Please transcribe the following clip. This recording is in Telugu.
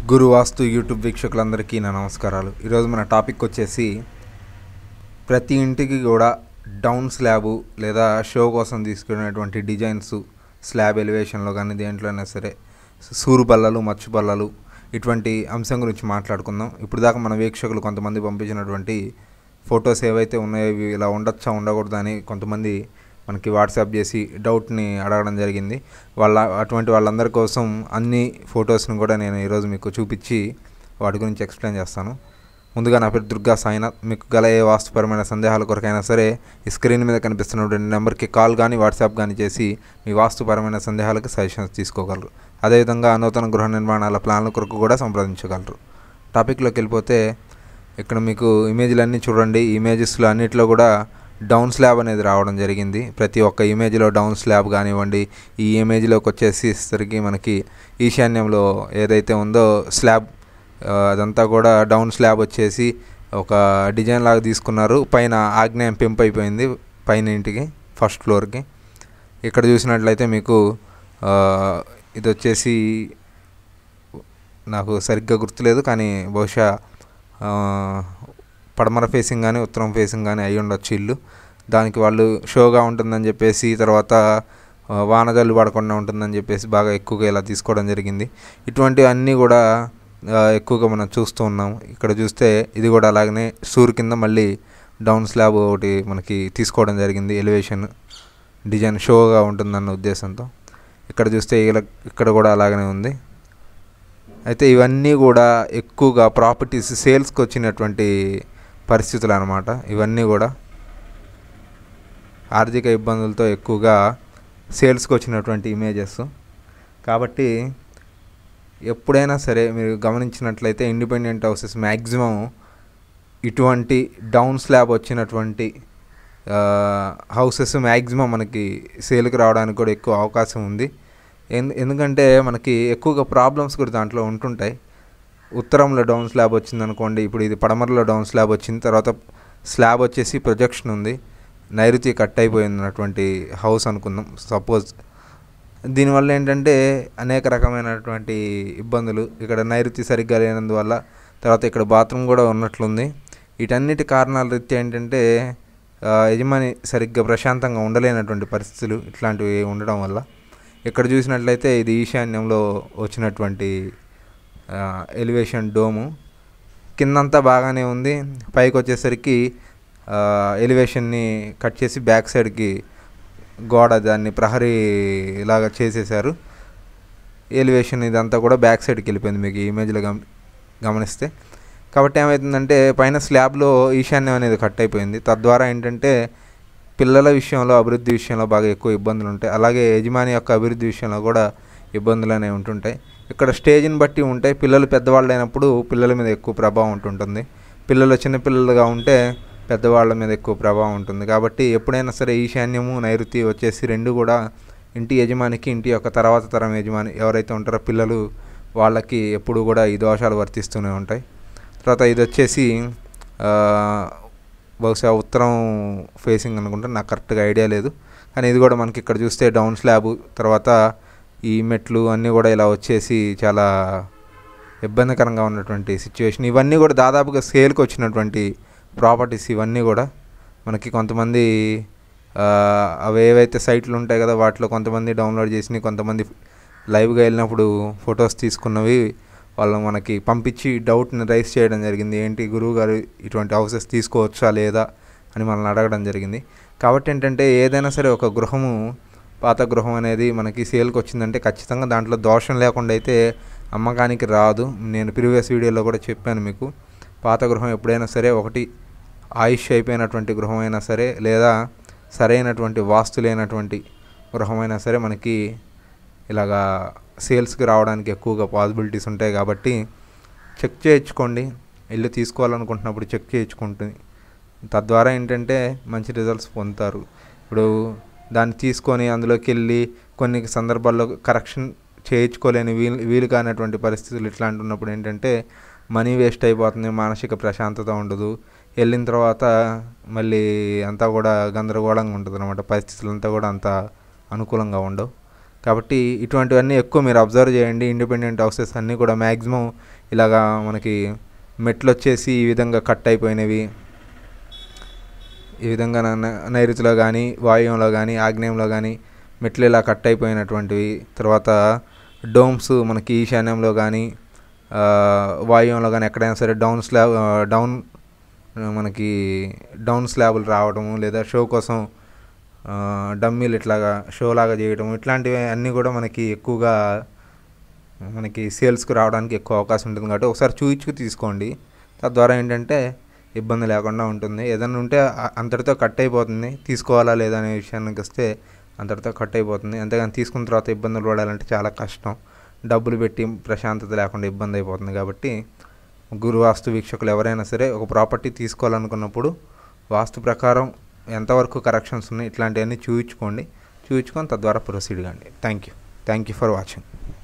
గురు వాస్తు యూట్యూబ్ వీక్షకులందరికీ నా నమస్కారాలు ఈరోజు మన టాపిక్ వచ్చేసి ప్రతి ఇంటికి కూడా డౌన్ స్లాబు లేదా షో కోసం తీసుకునేటువంటి డిజైన్స్ స్లాబ్ ఎలివేషన్లో కానీ దేంట్లో అయినా సరే సూరు బల్లలు మచ్చు బల్లలు ఇటువంటి అంశం గురించి మాట్లాడుకుందాం ఇప్పుడు దాకా మన వీక్షకులు కొంతమంది పంపించినటువంటి ఫొటోస్ ఏవైతే ఉన్నాయో ఇవి ఇలా ఉండొచ్చా ఉండకూడదా అని కొంతమంది మనకి వాట్సాప్ చేసి డౌట్ని అడగడం జరిగింది వాళ్ళ అటువంటి వాళ్ళందరి కోసం అన్ని ఫొటోస్ని కూడా నేను ఈరోజు మీకు చూపించి వాటి గురించి ఎక్స్ప్లెయిన్ చేస్తాను ముందుగా నా పేరు దుర్గా సాయినాథ్ మీకు గల ఏ వాస్తుపరమైన సందేహాల కొరకైనా సరే ఈ స్క్రీన్ మీద కనిపిస్తున్నటువంటి నెంబర్కి కాల్ కానీ వాట్సాప్ కానీ చేసి మీ వాస్తుపరమైన సందేహాలకు సజెషన్స్ తీసుకోగలరు అదేవిధంగా నూతన గృహ నిర్మాణాల ప్లాన్ల కొరకు కూడా సంప్రదించగలరు టాపిక్లోకి వెళ్ళిపోతే ఇక్కడ మీకు ఇమేజ్లన్నీ చూడండి ఈ ఇమేజెస్లో అన్నిట్లో కూడా డౌన్ స్లాబ్ అనేది రావడం జరిగింది ప్రతి ఒక్క ఇమేజ్లో డౌన్ స్లాబ్ కానివ్వండి ఈ ఇమేజ్లోకి వచ్చేసేసరికి మనకి ఈశాన్యంలో ఏదైతే ఉందో స్లాబ్ ఆ, అదంతా కూడా డౌన్ స్లాబ్ వచ్చేసి ఒక డిజైన్ లాగా తీసుకున్నారు పైన ఆగ్నేయం పెంపు అయిపోయింది పైన ఇంటికి ఫస్ట్ ఫ్లోర్కి ఇక్కడ చూసినట్లయితే మీకు ఆ, ఇది వచ్చేసి నాకు సరిగ్గా గుర్తులేదు కానీ బహుశా ఆ, పడమర ఫేసింగ్ కానీ ఉత్తరం ఫేసింగ్ కానీ అయి ఉండొచ్చు ఇల్లు దానికి వాళ్ళు షోగా ఉంటుందని చెప్పేసి తర్వాత ఆ, వానజల్లు పడకుండా ఉంటుందని చెప్పేసి బాగా ఎక్కువగా ఇలా తీసుకోవడం జరిగింది ఇటువంటివి అన్నీ కూడా ఆ, ఎక్కువగా మనం చూస్తూ ఉన్నాం ఇక్కడ చూస్తే ఇది కూడా అలాగనే సూర్ కింద మళ్ళీ డౌన్ స్లాబ్ ఒకటి మనకి తీసుకోవడం జరిగింది ఎలివేషన్ డిజైన్ షోగా ఉంటుందన్న ఉద్దేశంతో ఇక్కడ చూస్తే ఇలా ఇక్కడ కూడా అలాగనే ఉంది అయితే ఇవన్నీ కూడా ఎక్కువగా ప్రాపర్టీస్ సేల్స్కి వచ్చినటువంటి పరిస్థితులు అనమాట ఇవన్నీ కూడా ఆర్థిక ఇబ్బందులతో ఎక్కువగా సేల్స్కి వచ్చినటువంటి ఇమేజెస్ కాబట్టి ఎప్పుడైనా సరే మీరు గమనించినట్లయితే ఇండిపెండెంట్ హౌసెస్ మ్యాక్సిమం ఇటువంటి డౌన్ స్లాబ్ వచ్చినటువంటి హౌసెస్ మ్యాక్సిమం మనకి సేల్కి రావడానికి కూడా ఎక్కువ అవకాశం ఉంది ఎందు ఎందుకంటే మనకి ఎక్కువగా ప్రాబ్లమ్స్ కూడా దాంట్లో ఉంటుంటాయి ఉత్తరంలో డౌన్ స్లాబ్ వచ్చింది అనుకోండి ఇప్పుడు ఇది పడమరలో డౌన్ స్లాబ్ వచ్చింది తర్వాత స్లాబ్ వచ్చేసి ప్రొజెక్షన్ ఉంది నైరుతి కట్ అయిపోయినటువంటి హౌస్ అనుకుందాం సపోజ్ దీనివల్ల ఏంటంటే అనేక రకమైనటువంటి ఇబ్బందులు ఇక్కడ నైరుతి సరిగ్గా లేనందువల్ల తర్వాత ఇక్కడ బాత్రూమ్ కూడా ఉన్నట్లుంది వీటన్నిటి కారణాల రీత్యా ఏంటంటే ఆ, యజమాని సరిగ్గా ప్రశాంతంగా ఉండలేనటువంటి పరిస్థితులు ఇట్లాంటివి ఉండడం వల్ల ఇక్కడ చూసినట్లయితే ఇది ఈశాన్యంలో వచ్చినటువంటి ఎలివేషన్ డోము కిందంతా బాగానే ఉంది పైకి వచ్చేసరికి ఎలివేషన్ని కట్ చేసి బ్యాక్ సైడ్కి గోడ దాన్ని ప్రహరీ లాగా చేసేసారు ఎలివేషన్ ఇదంతా కూడా బ్యాక్ సైడ్కి వెళ్ళిపోయింది మీకు ఈ ఇమేజ్లో గమ గమనిస్తే కాబట్టి ఏమవుతుందంటే పైన స్లాబ్లో ఈశాన్యం అనేది కట్ అయిపోయింది తద్వారా ఏంటంటే పిల్లల విషయంలో అభివృద్ధి విషయంలో బాగా ఎక్కువ ఇబ్బందులు ఉంటాయి అలాగే యజమాని యొక్క అభివృద్ధి విషయంలో కూడా ఇబ్బందులు అనేవి ఉంటుంటాయి ఇక్కడ స్టేజ్ని బట్టి ఉంటాయి పిల్లలు పెద్దవాళ్ళు అయినప్పుడు పిల్లల మీద ఎక్కువ ప్రభావం ఉంటుంటుంది పిల్లలు చిన్నపిల్లలుగా ఉంటే పెద్దవాళ్ళ మీద ఎక్కువ ప్రభావం ఉంటుంది కాబట్టి ఎప్పుడైనా సరే ఈశాన్యము నైరుతి వచ్చేసి రెండు కూడా ఇంటి యజమానికి ఇంటి యొక్క తర్వాత తరం యజమాని ఎవరైతే ఉంటారో పిల్లలు వాళ్ళకి ఎప్పుడు కూడా ఈ దోషాలు వర్తిస్తూనే ఉంటాయి తర్వాత ఇది వచ్చేసి ఆ, బహుశా ఉత్తరం ఫేసింగ్ అనుకుంటా నాకు కరెక్ట్గా ఐడియా లేదు కానీ ఇది కూడా మనకి ఇక్కడ చూస్తే డౌన్ స్లాబ్ తర్వాత ఈ మెట్లు అన్నీ కూడా ఇలా వచ్చేసి చాలా ఇబ్బందికరంగా ఉన్నటువంటి సిచ్యువేషన్ ఇవన్నీ కూడా దాదాపుగా సేల్కి వచ్చినటువంటి ప్రాపర్టీస్ ఇవన్నీ కూడా మనకి కొంతమంది ఆ, అవి ఏవైతే సైట్లు ఉంటాయి కదా వాటిలో కొంతమంది డౌన్లోడ్ చేసినవి కొంతమంది లైవ్గా వెళ్ళినప్పుడు ఫొటోస్ తీసుకున్నవి వాళ్ళు మనకి పంపించి డౌట్ని రైస్ చేయడం జరిగింది ఏంటి గురువు గారు ఇటువంటి హౌసెస్ తీసుకోవచ్చా లేదా అని మనల్ని అడగడం జరిగింది కాబట్టి ఏంటంటే ఏదైనా సరే ఒక గృహము పాత గృహం అనేది మనకి సేల్కి వచ్చిందంటే ఖచ్చితంగా దాంట్లో దోషం లేకుండా అయితే అమ్మకానికి రాదు నేను ప్రీవియస్ వీడియోలో కూడా చెప్పాను మీకు పాత గృహం ఎప్పుడైనా సరే ఒకటి ఆయుష్ అయిపోయినటువంటి గృహం అయినా సరే లేదా సరైనటువంటి వాస్తు లేనటువంటి గృహం అయినా సరే మనకి ఇలాగా సేల్స్కి రావడానికి ఎక్కువగా పాసిబిలిటీస్ ఉంటాయి కాబట్టి చెక్ చేయించుకోండి ఇల్లు తీసుకోవాలనుకుంటున్నప్పుడు చెక్ చేయించుకుంటుంది తద్వారా ఏంటంటే మంచి రిజల్ట్స్ పొందుతారు ఇప్పుడు దాన్ని తీసుకొని అందులోకి వెళ్ళి కొన్ని సందర్భాల్లో కరెక్షన్ చేయించుకోలేని వీలు వీలు కానటువంటి పరిస్థితులు ఇట్లాంటి ఉన్నప్పుడు ఏంటంటే మనీ వేస్ట్ అయిపోతుంది మానసిక ప్రశాంతత ఉండదు వెళ్ళిన తర్వాత మళ్ళీ అంతా కూడా గందరగోళంగా ఉంటుంది అనమాట పరిస్థితులు అంతా కూడా అంత అనుకూలంగా ఉండవు కాబట్టి ఇటువంటివన్నీ ఎక్కువ మీరు అబ్జర్వ్ చేయండి ఇండిపెండెంట్ హౌసెస్ అన్నీ కూడా మ్యాక్సిమం ఇలాగా మనకి మెట్లు వచ్చేసి ఈ విధంగా కట్ అయిపోయినవి ఈ విధంగా న- నైరుతిలో కానీ వాయువ్యంలో కానీ ఆగ్నేయంలో కానీ మెట్లు ఇలా కట్ అయిపోయినటువంటివి తర్వాత డోమ్స్ మనకి ఈశాన్యంలో కానీ ఆ, వాయువ్యంలో కానీ ఎక్కడైనా సరే డౌన్ స్లాబ్ ఆ, డౌన్ ఆ, మనకి డౌన్ స్లాబులు రావడము లేదా షో కోసం ఆ, డమ్మీలు ఇట్లాగా షో లాగా చేయడం ఇట్లాంటివి అన్నీ కూడా మనకి ఎక్కువగా మనకి సేల్స్కి రావడానికి ఎక్కువ అవకాశం ఉంటుంది కాబట్టి ఒకసారి చూయించుకు తీసుకోండి తద్వారా ఏంటంటే ఇబ్బంది లేకుండా ఉంటుంది ఏదైనా ఉంటే అ- అంతటితో కట్ అయిపోతుంది తీసుకోవాలా లేదా అనే విషయానికి వస్తే అంతటితో కట్ అయిపోతుంది అంతేగాని తీసుకున్న తర్వాత ఇబ్బందులు పడాలంటే చాలా కష్టం డబ్బులు పెట్టి ప్రశాంతత లేకుండా ఇబ్బంది అయిపోతుంది కాబట్టి గురు వాస్తు వీక్షకులు ఎవరైనా సరే ఒక ప్రాపర్టీ తీసుకోవాలనుకున్నప్పుడు వాస్తు ప్రకారం ఎంతవరకు కరెక్షన్స్ ఉన్నాయి ఇట్లాంటివన్నీ చూయించుకోండి చూయించుకొని తద్వారా ప్రొసీడ్ కండి thank you thank you for watching